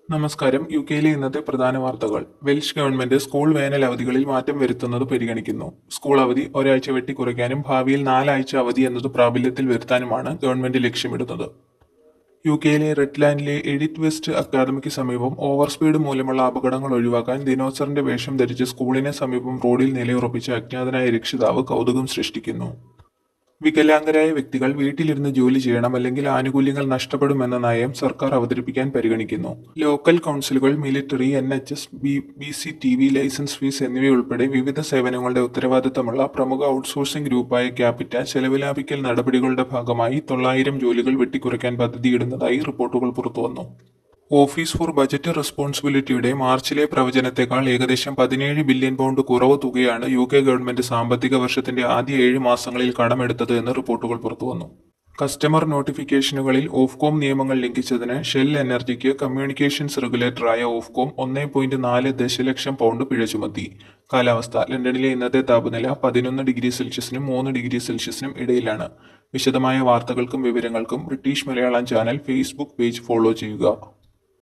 നമസ്കാരം യു കെയിലെ ഇന്നത്തെ പ്രധാന വാർത്തകൾ വെൽഷ് ഗവൺമെന്റ് സ്കൂൾ വേനൽ അവധികളിൽ മാറ്റം വരുത്തുന്നത് പരിഗണിക്കുന്നു സ്കൂൾ അവധി ഒരാഴ്ച വെട്ടിക്കുറയ്ക്കാനും ഭാവിയിൽ നാലാഴ്ച അവധി എന്നത് പ്രാബല്യത്തിൽ വരുത്താനുമാണ് ഗവൺമെന്റ് ലക്ഷ്യമിടുന്നത് യു കെയിലെ റെഡ്ലാൻഡിലെ എഡിറ്റ് വെസ്റ്റ് അക്കാദമിക്ക് സമീപം ഓവർ സ്പീഡ് മൂലമുള്ള അപകടങ്ങൾ ഒഴിവാക്കാൻ ദിനോസറിന്റെ വേഷം ധരിച്ച് സ്കൂളിന് സമീപം റോഡിൽ നിലയുറപ്പിച്ച അജ്ഞാതനായ രക്ഷിതാവ് കൗതുകം സൃഷ്ടിക്കുന്നു വികലാംഗരായ വ്യക്തികൾ വീട്ടിലിരുന്ന് ജോലി ചെയ്യണം അല്ലെങ്കിൽ ആനുകൂല്യങ്ങൾ നഷ്ടപ്പെടുമെന്ന നയം സർക്കാർ അവതരിപ്പിക്കാൻ പരിഗണിക്കുന്നു ലോക്കൽ കൗൺസിലുകൾ military N H S B B C T V licence fees എന്നിവയുൾപ്പെടെ വിവിധ സേവനങ്ങളുടെ ഉത്തരവാദിത്തമുള്ള പ്രമുഖ ഔട്ട്സോഴ്സിംഗ് ഗ്രൂപ്പായ ക്യാപിറ്റ ചെലവ് ലാഭിക്കൽ നടപടികളുടെ ഭാഗമായി തൊള്ളായിരം ജോലികൾ വെട്ടിക്കുറയ്ക്കാൻ പദ്ധതിയിടുന്നതായി റിപ്പോർട്ടുകൾ പുറത്തുവന്നു ഓഫീസ് ഫോർ ബജറ്റ് റെസ്പോൺസിബിലിറ്റിയുടെ മാർച്ചിലെ പ്രവചനത്തെക്കാൾ ഏകദേശം പതിനേഴ് ബില്യൺ പൗണ്ട് കുറവ് തുകയാണ് യു കെ ഗവൺമെന്റ് സാമ്പത്തിക വർഷത്തിന്റെ ആദ്യ ഏഴ് മാസങ്ങളിൽ കടമെടുത്തത് എന്ന് റിപ്പോർട്ടുകൾ പുറത്തുവന്നു കസ്റ്റമർ നോട്ടിഫിക്കേഷനുകളിൽ ഓഫ്കോം നിയമങ്ങൾ ലംഘിച്ചതിന് ഷെൽ എനർജിക്ക് കമ്മ്യൂണിക്കേഷൻസ് റെഗുലേറ്ററായ ഓഫ്കോം ഒന്നേ പോയിന്റ് നാല് ദശലക്ഷം പൗണ്ട് പിഴ ചുമത്തി കാലാവസ്ഥ ലണ്ടനിലെ ഇന്നത്തെ താപനില പതിനൊന്ന് ഡിഗ്രി സെൽഷ്യസിനും മൂന്ന് ഡിഗ്രി സെൽഷ്യസിനും ഇടയിലാണ് വിശദമായ വാർത്തകൾക്കും വിവരങ്ങൾക്കും British Malayalam channel Facebook page follow ചെയ്യുക